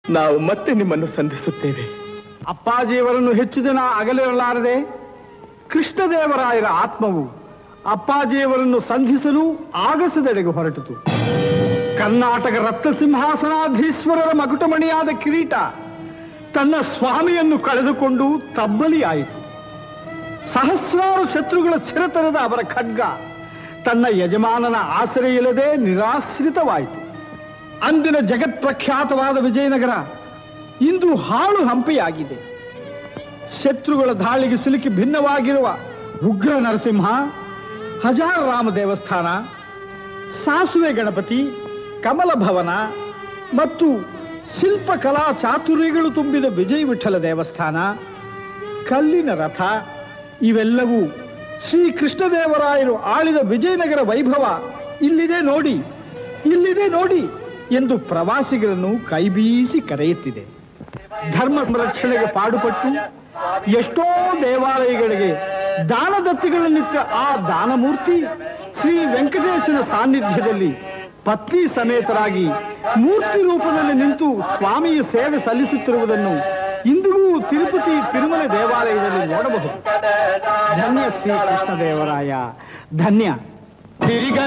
ನಾವು ಮತ್ತೆ ನಿಮ್ಮನ್ನು ಸಂಧಿಸುತ್ತೇವೆ ಅಪ್ಪಾಜಿಯವರನ್ನು ಹೆಚ್ಚು ದಿನ ಅಗಲಿರಲಾರದೆ ಕೃಷ್ಣದೇವರಾಯರ ಆತ್ಮವು ಅಪ್ಪಾಜಿಯವರನ್ನು ಸಂಧಿಸಲು ಆಗಸದೆಡೆಗೆ ಹೊರಟಿತು ಕರ್ನಾಟಕ ರತ್ನ ಸಿಂಹಾಸನಾಧೀಶ್ವರರ ಮಗುಟಮಣಿಯಾದ ಕಿರೀಟ ತನ್ನ ಸ್ವಾಮಿಯನ್ನು ಕಳೆದುಕೊಂಡು ತಬ್ಬಲಿಯಾಯಿತು ಸಹಸ್ರಾರು ಶತ್ರುಗಳ ಚಿರತನದ ಅವರ ಖಡ್ಗ ತನ್ನ ಯಜಮಾನನ ಆಸರೆ ಇಲ್ಲದೆ ನಿರಾಶ್ರಿತವಾಯಿತು ಅಂದಿನ ಜಗತ್ಪ್ರಖ್ಯಾತವಾದ ವಿಜಯನಗರ ಇಂದು ಹಾಳು ಹಂಪೆಯಾಗಿದೆ ಶತ್ರುಗಳ ದಾಳಿಗೆ ಸಿಲುಕಿ ಭಿನ್ನವಾಗಿರುವ ಉಗ್ರ ನರಸಿಂಹ ಹಜಾರ ರಾಮ ದೇವಸ್ಥಾನ ಸಾಸುವೆ ಗಣಪತಿ ಕಮಲ ಭವನ ಮತ್ತು ಶಿಲ್ಪಕಲಾ ಚಾತುರ್ಯಗಳು ತುಂಬಿದ ವಿಜಯ ವಿಠಲ ದೇವಸ್ಥಾನ ಕಲ್ಲಿನ ರಥ ಇವೆಲ್ಲವೂ ಶ್ರೀ ಕೃಷ್ಣದೇವರಾಯರು ಆಳಿದ ವಿಜಯನಗರ ವೈಭವ ಇಲ್ಲಿದೆ ನೋಡಿ ಇಲ್ಲಿದೆ ನೋಡಿ ಎಂದು ಪ್ರವಾಸಿಗರನ್ನು ಕೈಬೀಸಿ ಕರೆಯುತ್ತಿದೆ ಧರ್ಮ ಸಂರಕ್ಷಣೆಗೆ ಪಾಡುಪಟ್ಟು ಎಷ್ಟೋ ದೇವಾಲಯಗಳಿಗೆ ದಾನದತ್ತಿಗಳನ್ನಿತ್ತ ಆ ದಾನಮೂರ್ತಿ ಶ್ರೀ ವೆಂಕಟೇಶನ ಸಾನ್ನಿಧ್ಯದಲ್ಲಿ ಪತ್ನಿ ಸಮೇತರಾಗಿ ಮೂರ್ತಿ ರೂಪದಲ್ಲಿ ನಿಂತು ಸ್ವಾಮಿಯ ಸೇವೆ ಸಲ್ಲಿಸುತ್ತಿರುವುದನ್ನು ಇಂದಿಗೂ ತಿರುಪತಿ ತಿರುಮಲ ದೇವಾಲಯದಲ್ಲಿ ನೋಡಬಹುದು ಧನ್ಯ ಶ್ರೀ ಕೃಷ್ಣದೇವರಾಯ ಧನ್ಯ ತಿರಿಗ